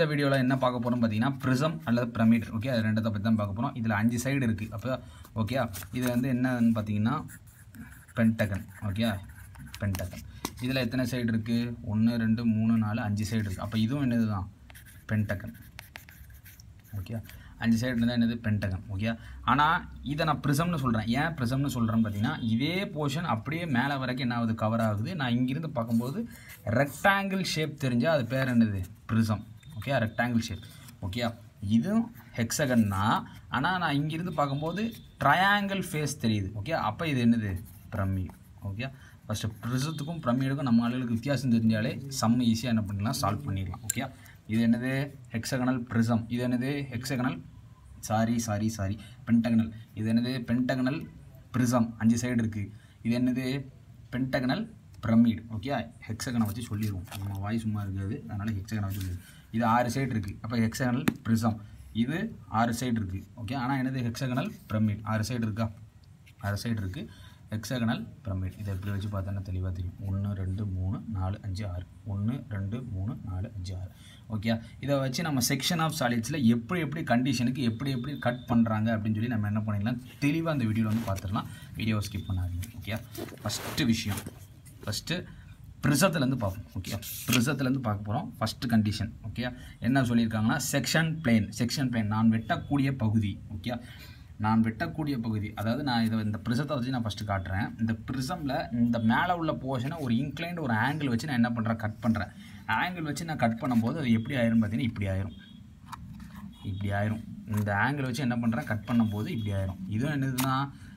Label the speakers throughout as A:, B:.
A: இந்த வீடியோவில் என்ன பார்க்க போகிறோம் பார்த்தீங்கன்னா ப்ரிசம் அல்லது பிரமிட் ஓகே அது ரெண்டத்தை பற்றி தான் பார்க்க போகிறோம் இதில் அஞ்சு சைடு இருக்குது அப்போ ஓகே இது வந்து என்னன்னு பார்த்தீங்கன்னா பென்டகன் ஓகே பென்டகன் இதில் எத்தனை சைடு இருக்குது ஒன்று ரெண்டு மூணு நாலு அஞ்சு சைடு இருக்குது அப்போ இதுவும் என்னது தான் பென்டகன் ஓகே அஞ்சு சைடு இருந்தால் என்னது பென்டகன் ஓகே ஆனால் இதை நான் ப்ரிசம்னு சொல்கிறேன் ஏன் ப்ரிசம்னு சொல்கிறேன்னு பார்த்தீங்கன்னா இதே போர்ஷன் அப்படியே மேலே வரைக்கும் என்ன ஆகுது கவர் ஆகுது நான் இங்கிருந்து பார்க்கும்போது ரெக்டாங்கிள் ஷேப் தெரிஞ்சால் அது பேர் என்னது prism okay rectangle shape okay இதுவும் ஹெக்ஸகன் தான் ஆனால் நான் இங்கிருந்து பார்க்கும்போது ட்ரையாங்கிள் ஃபேஸ் தெரியுது ஓகே அப்போ இது என்னது பிரமிட் ஓகே ஃபஸ்ட்டு ப்ரிசத்துக்கும் பிரமிடுக்கும் நம்ம ஆளுகளுக்கு வித்தியாசம் தெரிஞ்சாலே செம்ம ஈஸியாக என்ன பண்ணிடலாம் சால்வ் பண்ணிடலாம் ஓகே இது என்னது ஹெக்ஸகனல் ப்ரிசம் இது என்னது hexagonal sorry sorry sorry pentagonal இது என்னது பென்டகனல் ப்ரிசம் அஞ்சு சைடு இருக்குது இது என்னது பென்டகனல் பிரமிட் ஓகே ஹெக்ஸகனை வச்சு சொல்லிடுவோம் நம்ம வாய் சும்மா இருக்காது அதனால் ஹெக்ஸகனை வச்சு சொல்லிடுவோம் இது ஆறு சைடு இருக்குது அப்போ ஹெக்ஸகனல் ப்ரிசம் இது ஆறு சைடு இருக்குது ஓகே ஆனால் என்னது ஹெக்ஸகனல் பிரமிட் ஆறு சைடு இருக்கா ஆறு சைடு இருக்குது ஹெக்ஸகனல் பிரமிட் இதை எப்படி வச்சு பார்த்தோன்னா தெளிவாக தெரியும் ஒன்று ரெண்டு மூணு நாலு அஞ்சு ஆறு ஒன்று ரெண்டு மூணு நாலு அஞ்சு ஆறு ஓகே இதை வச்சு நம்ம செக்ஷன் ஆஃப் சாலிட்ஸில் எப்படி எப்படி கண்டிஷனுக்கு எப்படி எப்படி கட் பண்ணுறாங்க அப்படின்னு சொல்லி நம்ம என்ன பண்ணிடலாம் தெளிவாக அந்த வீடியோவில் வந்து பார்த்துடலாம் வீடியோவை ஸ்கிப் பண்ணாதீங்க ஓகே ஃபஸ்ட்டு விஷயம் ஃபஸ்ட்டு ப்ரிசத்துலேருந்து பார்ப்போம் ஓகே ப்ரிசத்துலேருந்து பார்க்க போகிறோம் ஃபஸ்ட்டு கண்டிஷன் ஓகே என்ன சொல்லியிருக்காங்கன்னா செக்ஷன் பிளேன் செக்ஷன் பிளேன் நான் வெட்டக்கூடிய பகுதி ஓகே நான் வெட்டக்கூடிய பகுதி அதாவது நான் இதை இந்த ப்ரிசத்தை வச்சு நான் ஃபஸ்ட்டு காட்டுறேன் இந்த ப்ரிசமில் இந்த மேலே உள்ள போர்ஷனை ஒரு இன்க்ளைண்ட் ஒரு ஆங்கிள் வச்சு நான் என்ன பண்ணுறேன் கட் பண்ணுறேன் ஆங்கிள் வச்சு நான் கட் பண்ணும்போது அது எப்படி ஆயிரும் பார்த்தீங்கன்னா இப்படி ஆயிரும் இப்படி ஆயிரும் இந்த ஆங்கிள் வச்சு என்ன பண்ணுறேன் கட் பண்ணும்போது இப்படி ஆயிரும் இதுவும் என்னதுன்னா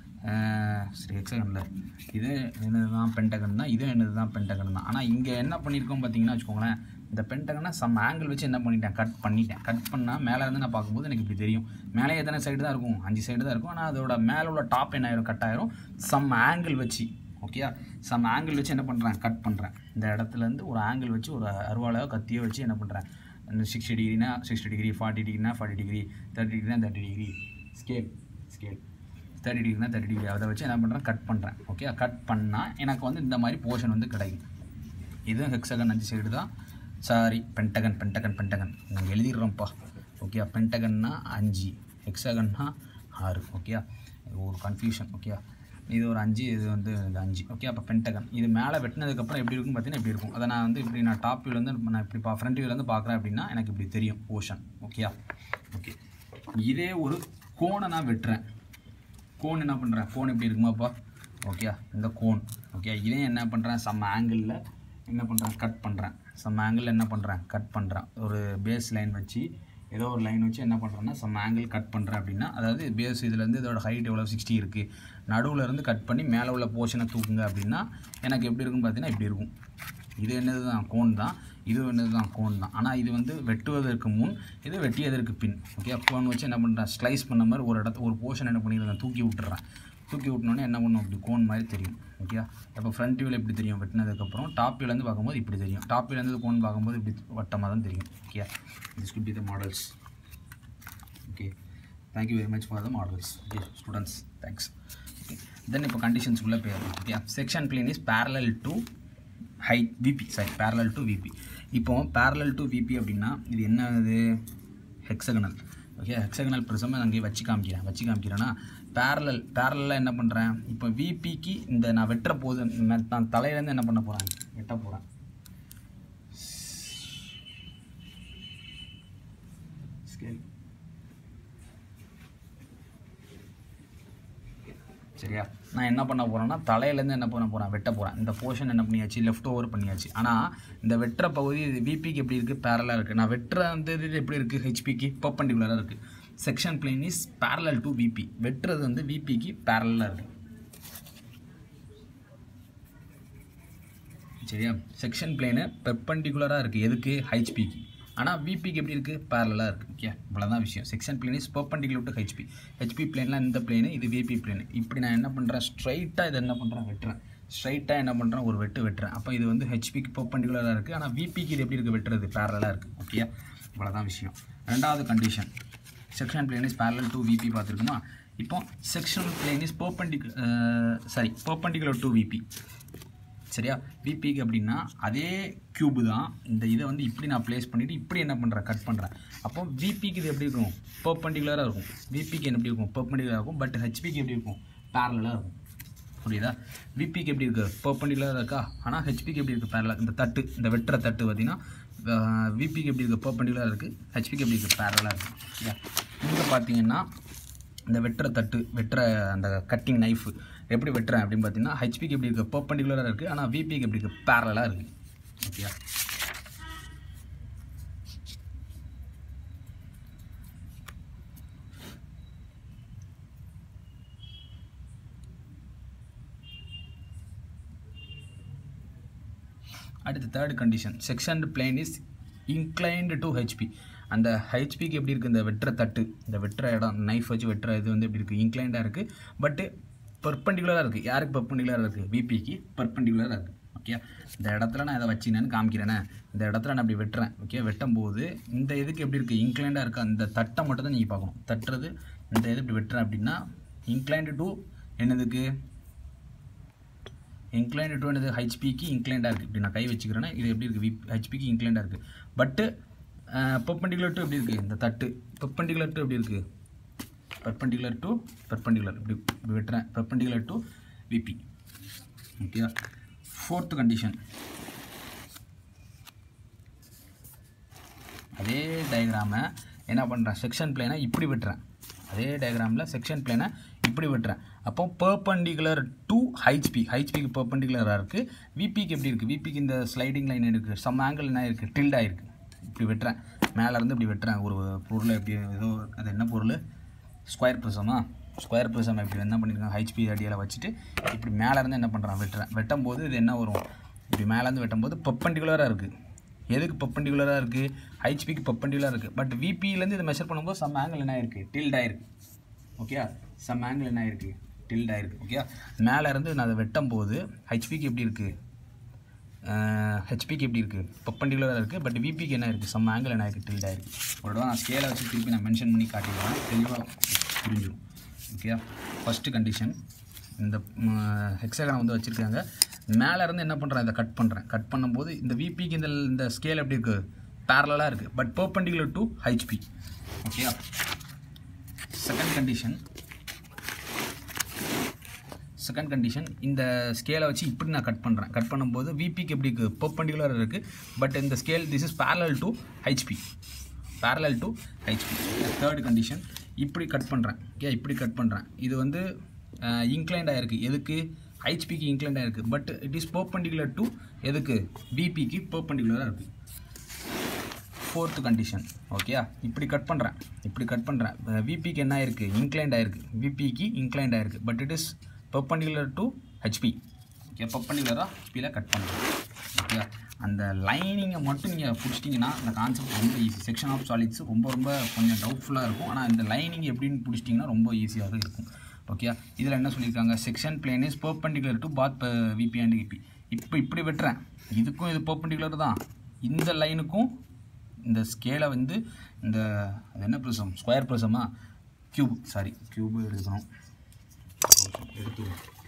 A: சரி ஹெக்ஸகனில் இது என்னது தான் பென்டகன் தான் இதுவும் என்னது தான் பென்டகன் தான் ஆனால் இங்கே என்ன பண்ணியிருக்கோம் பார்த்தீங்கன்னா வச்சுக்கோங்களேன் இந்த பென்டகனை சம் ஆங்கிள் வச்சு என்ன பண்ணிட்டேன் கட் பண்ணிட்டேன் கட் பண்ணால் மேலே இருந்து நான் பார்க்கும்போது எனக்கு இப்படி தெரியும் மேலே எத்தனை சைடு தான் இருக்கும் அஞ்சு சைடு தான் இருக்கும் ஆனால் அதோட மேலே உள்ள டாப் என்ன ஆயிரும் கட் ஆயிரும் சம் ஆங்கிள் வச்சு ஓகே சம் ஆங்கிள் வச்சு என்ன பண்ணுறேன் கட் பண்ணுறேன் இந்த இடத்துலேருந்து ஒரு ஆங்கிள் வச்சு ஒரு அருவாளையோ கத்தியோ வச்சு என்ன பண்ணுறேன் சிக்ஸ்டி டிகிரினா சிக்ஸ்டி டிகிரி ஃபார்ட்டி டிகிரினா ஃபார்ட்டி டிகிரி தேர்ட்டி டிகிரினா thirty degree scale scale thirty டிகிரினா தேர்ட்டி டிகிரி அதை வச்சு என்ன பண்ணுறேன் கட் பண்ணுறேன் ஓகே கட் பண்ணால் எனக்கு வந்து இந்த மாதிரி போர்ஷன் வந்து கிடைக்கும் இதுவும் ஹெக்ஸகன் அஞ்சு சைடு தான் சாரி பென்டகன் பென்டகன் பென்டகன் நாங்கள் எழுதிடுறோம்ப்பா ஓகே பென்டகன்னா அஞ்சு ஹெக்ஸகன்னா ஆறு ஓகே ஒரு கன்ஃபியூஷன் ஓகே இது ஒரு அஞ்சு இது வந்து இது அஞ்சு ஓகே அப்போ பென்டகன் இது மேலே வெட்டினதுக்கப்புறம் எப்படி இருக்கும் பார்த்தீங்கன்னா எப்படி இருக்கும் அதை நான் வந்து இப்படி நான் டாப் வியூலேருந்து நான் இப்படி பா ஃப்ரண்ட் வியூலேருந்து பார்க்குறேன் அப்படின்னா எனக்கு இப்படி தெரியும் ஓஷன் ஓகே ஓகே இதே ஒரு கோனை நான் வெட்டுறேன் கோன் என்ன பண்ணுறேன் கோன் எப்படி இருக்குமாப்பா ஓகே இந்த கோன் ஓகே இதையும் என்ன பண்ணுறேன் சம் ஆங்கிளில் என்ன பண்ணுறேன் கட் பண்ணுறேன் சம் ஆங்கிள் என்ன பண்ணுறேன் கட் பண்ணுறேன் ஒரு பேஸ் லைன் வச்சு ஏதோ ஒரு லைன் வச்சு என்ன பண்ணுறேன்னா சம் ஆங்கிள் கட் பண்ணுறேன் அப்படின்னா அதாவது பேஸ் இதுலேருந்து இதோட ஹைட் எவ்வளோ சிக்ஸ்டி இருக்குது நடுவில் இருந்து கட் பண்ணி மேலே உள்ள போர்ஷனை தூக்குங்க அப்படின்னா எனக்கு எப்படி இருக்குன்னு பார்த்தீங்கன்னா இப்படி இருக்கும் இது என்னது தான் கோன் தான் இது என்னது தான் கோன் தான் ஆனால் இது வந்து வெட்டுவதற்கு முன் இது வெட்டியதற்கு பின் ஓகே கோன் வச்சு என்ன பண்ணுறேன் ஸ்லைஸ் பண்ண மாதிரி ஒரு இடத்த ஒரு போர்ஷன் என்ன பண்ணிடுறேன் தூக்கி விட்டுறேன் தூக்கி விட்டனோடனே என்ன பண்ணும் இப்படி கோன் மாதிரி தெரியும் ஓகே அப்போ ஃப்ரண்ட் வியூவில் இப்படி தெரியும் வெட்டினதுக்கப்புறம் டாப் வியூலேருந்து பார்க்கும்போது இப்படி தெரியும் டாப் வியூலேருந்து கோன் பார்க்கும்போது இப்படி வட்டமாக தான் தெரியும் okay this could be the models okay thank you very much for the models okay students thanks okay then இப்போ கண்டிஷன்ஸ்குள்ளே போயிடலாம் okay section plane is parallel to height VP sorry parallel to VP இப்போ parallel to VP அப்படின்னா இது என்ன இது hexagonal okay hexagonal prism அங்கே வச்சு காமிக்கிறேன் வச்சு காமிக்கிறேன்னா பேரலல் பேரலில் என்ன பண்ணுறேன் இப்போ விபிக்கு இந்த நான் வெட்டுற போது நான் தலையிலேருந்து என்ன பண்ண போகிறேன் வெட்ட போகிறேன் ஸ்கேல் சரியா நான் என்ன பண்ண போகிறேன்னா தலையிலேருந்து என்ன பண்ண போகிறேன் வெட்ட போகிறேன் இந்த போர்ஷன் என்ன பண்ணியாச்சு லெஃப்ட் ஓவர் பண்ணியாச்சு ஆனால் இந்த வெட்டுற பகுதி இது விபிக்கு எப்படி இருக்குது பேரலாக இருக்குது நான் வெட்டுற அந்த இது எப்படி இருக்குது ஹெச்பிக்கு பர்பண்டிகுலராக இருக்குது section plane is parallel to VP வெட்டுறது வந்து விபிக்கு பேரலாக இருக்குது சரியா செக்ஷன் பிளேனு பெர்பண்டிகுலராக இருக்குது எதுக்கு ஹெச்பிக்கு ஆனால் விபிக்கு எப்படி இருக்குது பேரலாக இருக்குது ஓகே இவ்வளோதான் விஷயம் section plane is perpendicular to HP HP பிளேன்லாம் இந்த பிளேனு இது விபி பிளேனு இப்படி நான் என்ன பண்ணுறேன் ஸ்ட்ரைட்டாக இதை என்ன பண்ணுறேன் வெட்டுறேன் ஸ்ட்ரைட்டாக என்ன பண்ணுறேன் ஒரு வெட்டு வெட்டுறேன் அப்போ இது வந்து ஹெச்பிக்கு பர்பண்டிகுலராக இருக்குது ஆனால் விபிக்கு இது எப்படி இருக்குது வெட்டுறது பேரலாக இருக்குது ஓகே இவ்வளோதான் விஷயம் ரெண்டாவது condition section plane is parallel to VP பார்த்துருக்குமா இப்போ செக்ஷன் பிளேன் இஸ் பர்பண்டிகு சாரி பர்பண்டிகுலர் டு விபி சரியா விபிக்கு அப்படின்னா அதே கியூபு தான் இந்த இதை வந்து இப்படி நான் ப்ளேஸ் பண்ணிவிட்டு இப்படி என்ன பண்ணுறேன் கட் பண்ணுறேன் அப்போ விபிக்கு இது எப்படி இருக்கும் பர்பண்டிகுலராக இருக்கும் விபிக்கு என்ன எப்படி இருக்கும் பர்பண்டிகுலராக இருக்கும் பட் ஹெச்பிக்கு எப்படி இருக்கும் பேரலாக இருக்கும் புரியுதா விபிக்கு எப்படி இருக்குது பர்பண்டிகுலராக இருக்கா ஆனால் ஹெச்பிக்கு எப்படி இருக்குது பேரலாக இந்த தட்டு இந்த வெட்டுற தட்டு பார்த்தீங்கன்னா விபிக்கு எப்படி இருக்குது பர்பண்டிகுலராக இருக்குது ஹெச்பிக்கு எப்படி இருக்குது பேரலாக இருக்குது சரியா இங்கே பார்த்தீங்கன்னா இந்த வெட்டுற தட்டு வெட்டுற அந்த கட்டிங் நைஃப் எப்படி வெட்டுறேன் அப்படின்னு பார்த்தீங்கன்னா ஹெச்பிக்கு எப்படி இருக்குது பர்பண்டிகுலராக இருக்குது ஆனால் விபிக்கு எப்படி இருக்குது பேரலாக இருக்குது ஓகேயா அடுத்து third condition section plane is inclined to HP அந்த ஹெச்பிக்கு எப்படி இருக்குது இந்த வெட்டுற தட்டு இந்த வெட்டுற இடம் நைஃப் வச்சு வெட்டுற இது வந்து எப்படி இருக்குது இன்க்ளைண்டாக இருக்குது பட்டு பர்பண்டிகுலராக இருக்குது யாருக்கு பர்பண்டிகுலராக இருக்குது விபிக்கு பர்பண்டிகுலராக இருக்குது ஓகே இந்த இடத்துல நான் இதை வச்சினேன்னு காமிக்கிறேனே இந்த இடத்துல நான் அப்படி வெட்டுறேன் ஓகே வெட்டும் போது இந்த இதுக்கு எப்படி இருக்குது இன்க்ளைண்டாக இருக்குது அந்த தட்டை மட்டும் தான் நீங்கள் பார்க்கணும் தட்டுறது இந்த இது இப்படி வெட்டுறேன் அப்படின்னா இன்க்ளைண்டு டு என்னதுக்கு இன்க்ளைண்ட் டு என்னது ஹெச்பிக்கு இன்க்ளைண்டாக இருக்குது இப்படி நான் கை வச்சுக்கிறேன்னா இது எப்படி இருக்குது விப் ஹெச்பிக்கு இன்க்ளைண்டாக இருக்குது பட்டு பெர்பண்டிகுலர் டு எப்படி இருக்குது இந்த தட்டு பெர்பண்டிகுலர் டு எப்படி இருக்குது பெர்பண்டிகுலர் டு பெர்பண்டிகுலர் இப்படி இப்படி வெட்டுறேன் perpendicular to VP okay fourth condition அதே டயக்ராமை என்ன பண்ணுறேன் செக்ஷன் பிளேனை இப்படி வெட்டுறேன் அதே டயக்ராமில் செக்ஷன் பிளேனை இப்படி வெட்டுறேன் அப்போ பர்பண்டிகுலர் டு ஹைச்பி ஹைச்பிக்கு பர்பண்டிகுலராக இருக்குது விபிக்கு எப்படி இருக்குது விபிக்கு இந்த ஸ்லைடிங் லைன் இருக்குது சம் ஆங்கிள் என்ன இருக்குது டில்ட் ஆகிருக்கு இப்படி வெட்டுறேன் மேலேருந்து இப்படி வெட்டுறேன் ஒரு பொருளை எப்படி ஏதோ அது என்ன பொருள் ஸ்கொயர் ப்ரிசமா ஸ்கொயர் ப்ரிசம் இப்படி என்ன பண்ணியிருக்காங்க ஹைச்பி அடியில் வச்சுட்டு இப்படி மேலேருந்து என்ன பண்ணுறேன் வெட்டுறேன் வெட்டும் போது இது என்ன வரும் இப்படி மேலேருந்து வெட்டும் போது பர்பண்டிகுலராக இருக்குது எதுக்கு பர்பண்டிகுலராக இருக்குது ஹைச்பிக்கு பர்பண்டிகுலராக இருக்குது பட் விபியிலேருந்து இதை மெஷர் பண்ணும்போது சம் ஆங்கிள் என்ன ஆயிருக்கு டில்ட் ஆயிருக்கு ஓகே சம் ஆங்கிள் என்ன ஆயிருக்கு டில்ட் ஆயிருக்கு ஓகே மேலே இருந்து நான் அதை வெட்டும் போது ஹெச்பிக்கு எப்படி இருக்குது ஹெச்பிக்கு எப்படி இருக்குது பர்பண்டிகுலராக இருக்குது பட் விபிக்கு என்ன இருக்குது சம் ஆங்கிள் என்ன இருக்குது டில்ட் ஆயிருக்கு ஒரு தடவை நான் ஸ்கேலை வச்சு திருப்பி நான் மென்ஷன் பண்ணி காட்டிடுவேன் தெளிவாக புரிஞ்சிடும் ஓகே ஃபஸ்ட்டு கண்டிஷன் இந்த ஹெக்ஸாகனை வந்து வச்சுருக்காங்க மேலே இருந்து என்ன பண்ணுறேன் இதை கட் பண்ணுறேன் கட் பண்ணும்போது இந்த விபிக்கு இந்த இந்த ஸ்கேல் எப்படி இருக்குது பேரலாக இருக்குது but perpendicular to HP okay second condition second condition இந்த ஸ்கேலை வச்சு இப்படி நான் கட் பண்ணுறேன் கட் பண்ணும்போது விபிக்கு எப்படி இருக்குது பர்பண்டிகுலர் இருக்குது பட் இந்த scale this is parallel to HP parallel to HP third condition இப்படி கட் பண்ணுறேன் ஓகே இப்படி கட் பண்ணுறேன் இது வந்து இன்க்ளைண்ட் ஆகிருக்கு எதுக்கு ஹெச்பிக்கு இன்க்ளைண்ட் ஆகிருக்கு but it is perpendicular to எதுக்கு விபிக்கு பர்பண்டிகுலராக இருக்குது ஃபோர்த்து கண்டிஷன் ஓகே இப்படி கட் பண்ணுறேன் இப்படி கட் பண்ணுறேன் விபிக்கு என்ன ஆயிருக்கு இன்க்ளைண்ட் ஆயிருக்கு விபிக்கு இன்க்ளைண்ட் ஆயிருக்கு but it is perpendicular to HP okay பர்பண்டிகுலராக ஹெச்பியில் கட் பண்ணுறேன் ஓகே அந்த லைனிங்கை மட்டும் நீங்கள் பிடிச்சிட்டிங்கன்னா அந்த கான்செப்ட் ரொம்ப ஈஸி செக்ஷன் ஆஃப் சாலிட்ஸ் ரொம்ப ரொம்ப கொஞ்சம் டவுட்ஃபுல்லாக இருக்கும் ஆனால் இந்த லைனிங் எப்படின்னு பிடிச்சிட்டிங்கன்னா ரொம்ப ஈஸியாக இருக்கும் ஓகே இதில் என்ன சொல்லியிருக்காங்க section plane is perpendicular to both VP and VP இப்போ இப்படி வெட்டுறேன் இதுக்கும் இது பர்பண்டிகுலர் தான் இந்த லைனுக்கும் இந்த ஸ்கேலை வந்து இந்த அது என்ன ப்ரிசம் ஸ்கொயர் ப்ரிசமா க்யூப் சாரி க்யூபு எடுக்கணும் எடுத்து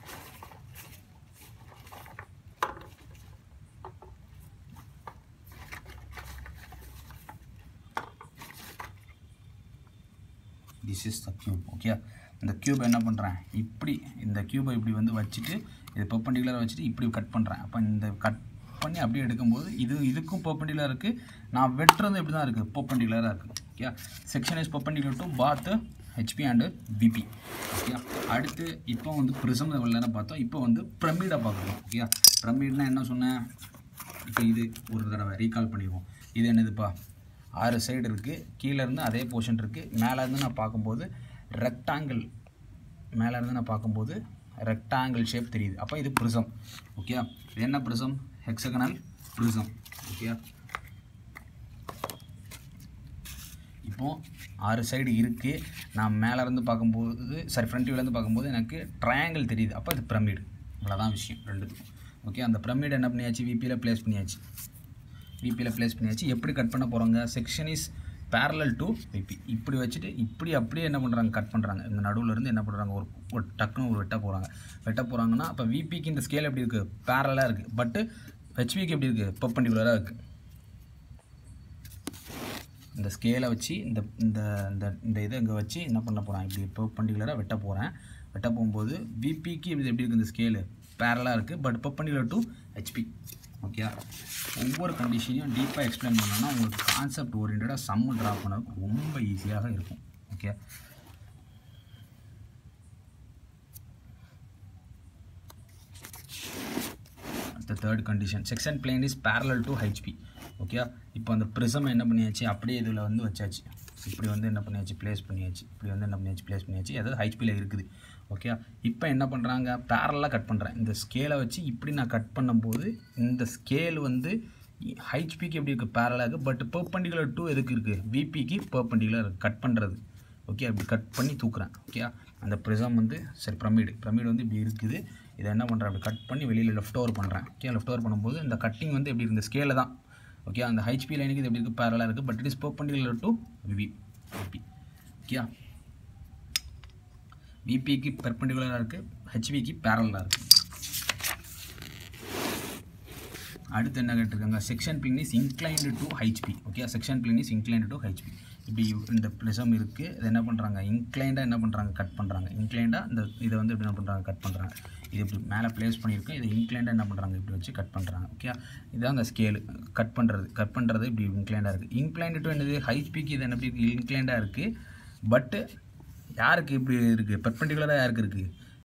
A: this is the cube okay இந்த க்யூப் என்ன பண்ணுறேன் இப்படி இந்த க்யூபை இப்படி வந்து வச்சுட்டு இது பர்பண்டிகுலராக வச்சுட்டு இப்படி கட் பண்ணுறேன் அப்போ இந்த கட் பண்ணி அப்படியே எடுக்கும்போது இது இதுக்கும் பர்பண்டிகுலராக இருக்குது நான் வெட்டுறது இப்படி தான் இருக்குது பர்பண்டிகுலராக இருக்குது okay section is perpendicular to both HP and PP okay அடுத்து இப்போ வந்து ப்ரிசம் இவ்வளோ நேரம் பார்த்தோம் இப்போ வந்து ப்ரமிடை பார்க்குறோம் ஓகே ப்ரமிட்னா என்ன சொன்னேன் இப்போ இது ஒரு தடவை ரீகால் பண்ணிடுவோம் இது என்னதுப்பா ஆறு சைடு இருக்குது கீழே இருந்து அதே போர்ஷன் இருக்குது மேலே இருந்து நான் பார்க்கும்போது ரெக்டாங்கிள் மேலே இருந்து நான் பார்க்கும்போது ரெக்டாங்கிள் ஷேப் தெரியுது அப்போ இது ப்ரிசம் ஓகே இது என்ன ப்ரிசம் ஹெக்ஸகனல் ப்ரிசம் ஓகே இப்போ ஆறு சைடு இருக்குது நான் மேலே இருந்து பார்க்கும்போது சாரி ஃப்ரண்ட் வியூலேருந்து பார்க்கும்போது எனக்கு ட்ரையாங்கிள் தெரியுது அப்போ இது பிரமிடு இவ்வளோதான் விஷயம் ரெண்டுத்துக்கும் ஓகே அந்த பிரமிட் என்ன பண்ணியாச்சு விபியில் ப்ளேஸ் பண்ணியாச்சு விபியில் ப்ளேஸ் பண்ணியாச்சு எப்படி கட் பண்ண போகிறோங்க section is parallel to VP இப்படி வச்சுட்டு இப்படி அப்படியே என்ன பண்ணுறாங்க கட் பண்ணுறாங்க இந்த நடுவுல இருந்து என்ன பண்ணுறாங்க ஒரு ஒரு டக்குன்னு ஒரு வெட்ட போகிறாங்க வெட்ட போகிறாங்கன்னா அப்போ விபிக்கு இந்த ஸ்கேல் எப்படி இருக்குது பேரலாக இருக்குது பட்டு ஹெச்பிக்கு எப்படி இருக்குது பர்பண்டிகுலராக இருக்குது இந்த ஸ்கேலை வச்சு இந்த இந்த இந்த இந்த இதை இங்கே வச்சு என்ன பண்ண போகிறேன் இப்படி பர்பண்டிகுலராக வெட்ட போகிறேன் வெட்ட போகும்போது விபிக்கு இது எப்படி இருக்குது இந்த ஸ்கேலு பேரலாக இருக்குது but perpendicular to HP okay ஒவ்வொரு கண்டிஷனையும் டீப்பாக எக்ஸ்பிளைன் பண்ணோன்னா உங்களுக்கு கான்செப்ட் ஓரியன்டாக சம்மு ட்ரா பண்ணதுக்கு ரொம்ப ஈஸியாக இருக்கும் okay the third condition section plane is parallel to hp okay இப்போ அந்த ப்ரிசம் என்ன பண்ணியாச்சு அப்படியே இதில் வந்து வச்சாச்சு இப்படி வந்து என்ன பண்ணியாச்சு ப்ளேஸ் பண்ணியாச்சு இப்படி வந்து என்ன பண்ணியாச்சு ப்ளேஸ் பண்ணியாச்சு அதாவது ஹைச்பியில் இருக்குது ஓகே இப்போ என்ன பண்ணுறாங்க பேரலாக கட் பண்ணுறேன் இந்த ஸ்கேலை வச்சு இப்படி நான் கட் பண்ணும்போது இந்த ஸ்கேல் வந்து ஹைச்பிக்கு எப்படி இருக்குது பேரலாக இருக்குது பட் பர்பண்டிகுலர் டூ எதுக்கு இருக்குது விபிக்கு பர்பண்டிகுலர் கட் பண்ணுறது ஓகே அப்படி கட் பண்ணி தூக்குறேன் ஓகே அந்த ப்ரிசம் வந்து சரி பிரமிடு பிரமிடு வந்து இப்படி இருக்குது இதை என்ன பண்ணுறேன் அப்படி கட் பண்ணி வெளியில் லெஃப்ட் ஓவர் பண்ணுறேன் ஓகே லெஃப்ட் ஓவர் பண்ணும்போது இந்த கட்டிங் வந்து எப்படி இந்த ஸ்கேலில் தான் ஓகே அந்த ஹைச்பி லைனுக்கு இது எப்படி இருக்குது பேரலாக இருக்குது but it is perpendicular to VV VP okay விபிக்கு பெர்பண்டிகுலராக இருக்குது ஹெச்பிக்கு பேரலாக இருக்குது அடுத்து என்ன கேட்டிருக்காங்க section plane is inclined to HP okay section plane is inclined to HP இப்படி இந்த ப்ரிசம் இருக்குது இது என்ன பண்ணுறாங்க இன்க்ளைண்டாக என்ன பண்ணுறாங்க கட் பண்ணுறாங்க இன்க்ளைண்டாக இந்த இதை வந்து இப்படி என்ன பண்ணுறாங்க கட் பண்ணுறாங்க இது இப்படி மேலே ப்ளேஸ் பண்ணியிருக்கேன் இதை இன்க்ளைண்டாக என்ன பண்ணுறாங்க இப்படி வச்சு கட் பண்ணுறாங்க ஓகே இதுதான் அந்த ஸ்கேலு கட் பண்ணுறது கட் பண்ணுறது இப்படி இன்க்ளைண்டாக இருக்குது இன்க்ளைண்டு டு என்னது ஹைச்பிக்கு இது என்ன இன்க்ளைண்டாக இருக்குது பட்டு யாருக்கு இப்படி இருக்குது பெர்பெண்டிகுலராக யாருக்கு இருக்குது